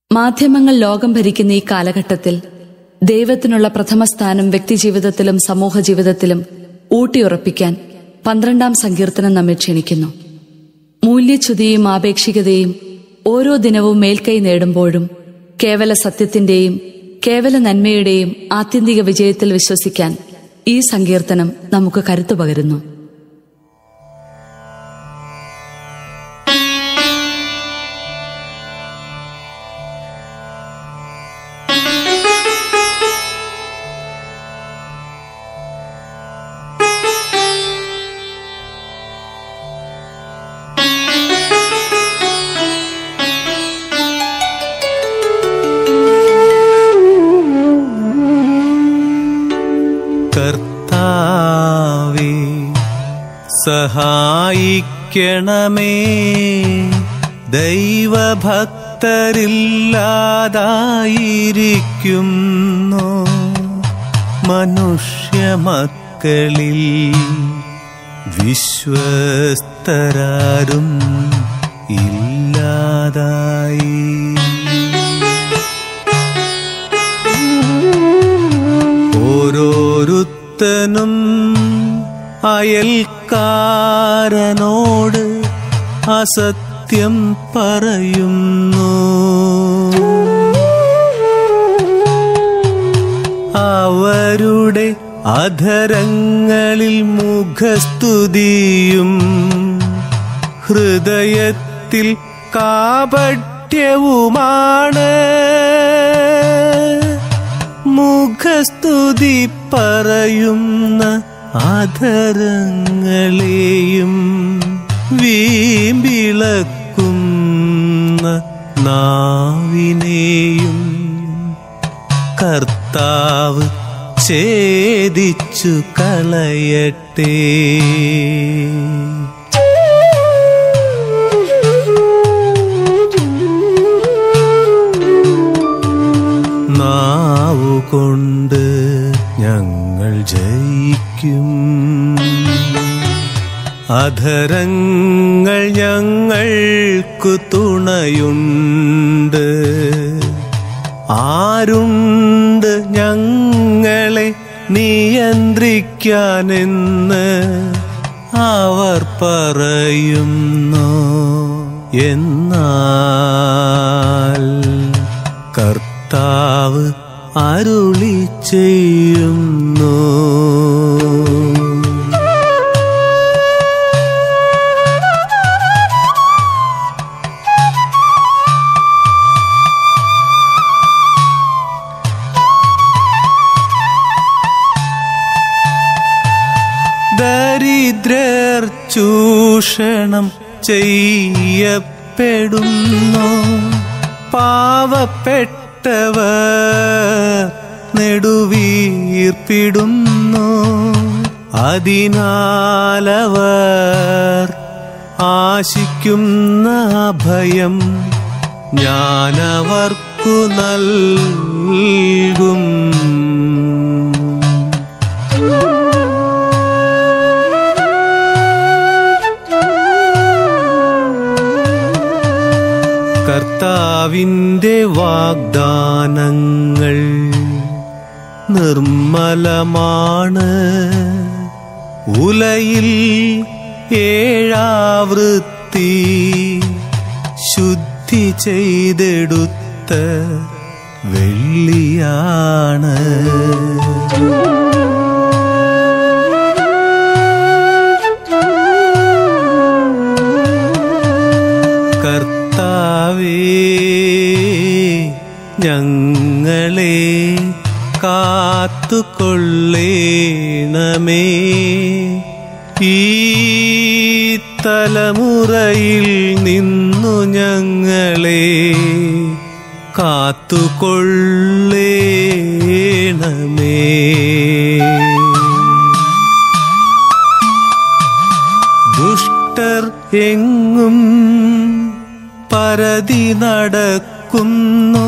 മാധ്യമങ്ങൾ ലോകം ഭരിക്കുന്ന ഈ കാലഘട്ടത്തിൽ ദൈവത്തിനുള്ള പ്രഥമ സ്ഥാനം വ്യക്തിജീവിതത്തിലും സമൂഹ ജീവിതത്തിലും ഊട്ടിയുറപ്പിക്കാൻ പന്ത്രണ്ടാം സങ്കീർത്തനം നമ്മെ ക്ഷണിക്കുന്നു മൂല്യച്യുതിയും ആപേക്ഷികതയും ഓരോ ദിനവും മേൽക്കൈ നേടുമ്പോഴും കേവല സത്യത്തിന്റെയും കേവല നന്മയുടെയും ആത്യന്തിക വിജയത്തിൽ വിശ്വസിക്കാൻ ഈ സങ്കീർത്തനം നമുക്ക് കരുത്തു പകരുന്നു കർത്താവേ സഹായിക്കണമേ ദൈവഭക്തരില്ലാതായിരിക്കുന്നു മനുഷ്യമക്കളിൽ വിശ്വസ്തരാരും ഇല്ലാതായി ഓരോരുത്തനും അയൽക്കാരനോട് അസത്യം പറയുന്നു അവരുടെ അധരങ്ങളിൽ മുഖസ്തുതിയും ഹൃദയത്തിൽ കാപട്യവുമാണ് മുഖസ്തുതി പറയുന്ന ആധരങ്ങളെയും വീമ്പിളക്കുന്ന നാവിനെയും കർത്താവ് ഛേദിച്ചു കളയട്ടെ നാവുകൊണ്ട് ഞങ്ങൾ ജയിക്കും അധരങ്ങൾ ഞങ്ങൾക്കു തുണയുണ്ട് ആരുണ്ട് ഞങ്ങളെ നിയന്ത്രിക്കാനെന്ന് അവർ പറയുന്നു എന്നാൽ കർത്താവ് അരുളി ചെയ്യുന്നു ദരിദ്രർ ചൂഷണം ചെയ്യപ്പെടുന്നു പാവപ്പെട്ടവർ നെടുവീർപ്പിടുന്നു അതിനാലവർ ആശിക്കുന്ന ഭയം ഞാനവർക്കു നൽകും കർത്താവിൻ്റെ വാഗ്ദാനങ്ങൾ നിർമ്മലമാണ് ഉലയിൽ ഏഴാവൃത്തി ശുദ്ധി ചെയ്തെടുത്ത വെള്ളിയാണ് കർത്താവേ ഞങ്ങളെ കാത്തുകൊള്ളേണമേ ഈ തലമുറയിൽ നിന്നു ഞങ്ങളെ കാത്തുകൊള്ളേണമേ ദുഷ്ടർ എങ്ങും പരതി നടക്കുന്നു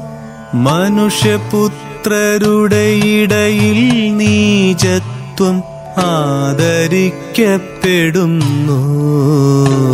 മനുഷ്യപുത്രരുടെ ഇടയിൽ നീചത്വം ആദരിക്കപ്പെടുന്നു